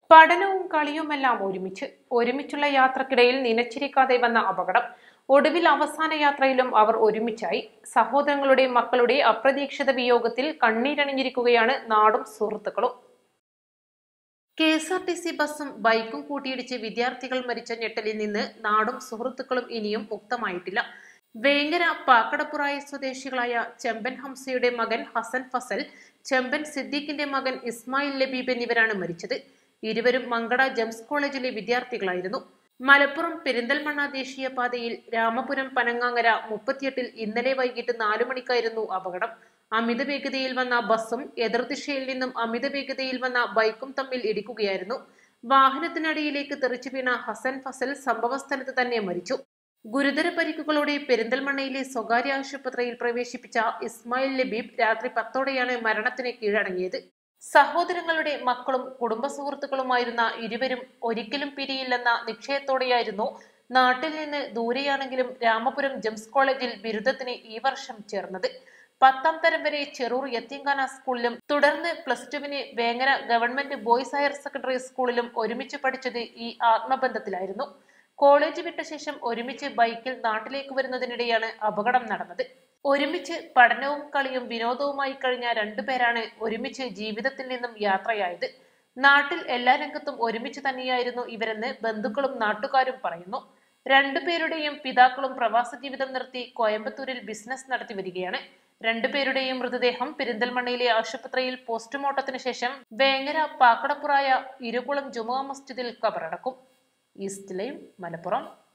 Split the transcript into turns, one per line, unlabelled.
പഠനവും കളിയുമെല്ലാം ഒരുമിച്ച് ഒരുമിച്ചുള്ള യാത്രക്കിടയിൽ നിലച്ചിരിക്കാതെ വന്ന അപകടം ഒടുവിൽ അവസാന യാത്രയിലും അവർ ഒരുമിച്ചായി സഹോദരങ്ങളുടെ മക്കളുടെ അപ്രതീക്ഷിത വിയോഗത്തിൽ കണ്ണീരണിഞ്ഞിരിക്കുകയാണ് നാടും സുഹൃത്തുക്കളും K S R T C ബസ്സും ബൈക്കും കൂട്ടിയിടിച്ച് വിദ്യാർത്ഥികൾ മരിച്ച ഞെട്ടലിൽ നിന്ന് നാടും സുഹൃത്തുക്കളും ഇനിയും മുക്തമായിട്ടില്ല വേങ്ങര പാക്കടപ്പുറായ സ്വദേശികളായ ചെമ്പൻ ഹംസയുടെ മകൻ ഹസൻ ഫസൽ ചെമ്പൻ സിദ്ദീഖിന്റെ മകൻ ഇസ്മായിൽ ലബീബ് എന്നിവരാണ് മരിച്ചത് ഇരുവരും മങ്കട ജംസ് കോളേജിലെ വിദ്യാർത്ഥികളായിരുന്നു മലപ്പുറം പെരിന്തൽമണ്ണ ദേശീയപാതയിൽ രാമപുരം പനങ്ങാങ്ങര മുപ്പത്തിയെട്ടിൽ ഇന്നലെ വൈകിട്ട് നാലു മണിക്കായിരുന്നു അപകടം അമിത വേഗതയിൽ വന്ന ബസ്സും എതിർദിശയിൽ നിന്നും അമിത വേഗതയിൽ വന്ന ബൈക്കും തമ്മിൽ ഇടിക്കുകയായിരുന്നു വാഹനത്തിനടിയിലേക്ക് തെറിച്ചു വീണ ഹസൻ ഫസൽ സംഭവസ്ഥലത്ത് തന്നെ മരിച്ചു ഗുരുതര പരിക്കുകളോടെ പെരിന്തൽമണ്ണയിലെ സ്വകാര്യ ആശുപത്രിയിൽ പ്രവേശിപ്പിച്ച ഇസ്മായിൽ ലബീബ് രാത്രി പത്തോടെയാണ് മരണത്തിന് കീഴടങ്ങിയത് സഹോദരങ്ങളുടെ മക്കളും കുടുംബ സുഹൃത്തുക്കളുമായിരുന്ന ഇരുവരും ഒരിക്കലും പിരിയില്ലെന്ന നിശ്ചയത്തോടെയായിരുന്നു നാട്ടിൽ നിന്ന് ദൂരെയാണെങ്കിലും രാമപുരം ജംസ് കോളേജിൽ ബിരുദത്തിന് ഈ വർഷം ചേർന്നത് പത്താം തരം വരെ ചെറൂർ യത്തീംഖാന സ്കൂളിലും തുടർന്ന് പ്ലസ് ടുവിന് Vengara government boys higher secondary സ്കൂളിലും ഒരുമിച്ച് പഠിച്ചത് ഈ ആത്മബന്ധത്തിലായിരുന്നു കോളേജ് വിട്ട ശേഷം ഒരുമിച്ച് ബൈക്കിൽ നാട്ടിലേക്ക് വരുന്നതിനിടെയാണ് അപകടം നടന്നത് ഒരുമിച്ച് പഠനവും കളിയും വിനോദവുമായി കഴിഞ്ഞ രണ്ടുപേരാണ് ഒരുമിച്ച് ജീവിതത്തിൽ നിന്നും യാത്രയായത് നാട്ടിൽ എല്ലാ രംഗത്തും ഒരുമിച്ച് തന്നെയായിരുന്നു ഇവരെന്ന് ബന്ധുക്കളും നാട്ടുകാരും പറയുന്നു രണ്ടുപേരുടെയും പിതാക്കളും പ്രവാസ ജീവിതം നിർത്തി കോയമ്പത്തൂരിൽ ബിസിനസ് നടത്തി വരികയാണ് രണ്ടുപേരുടെയും മൃതദേഹം പെരിന്തൽമണ്ണയിലെ ആശുപത്രിയിൽ പോസ്റ്റ്മോർട്ടത്തിന് ശേഷം വേങ്ങര പാക്കടപ്പുറായ ഇരുകുളം ജുമാ മസ്ജിദിൽ കബറടക്കും ഈസ്റ്റ് ലൈവ് മലപ്പുറം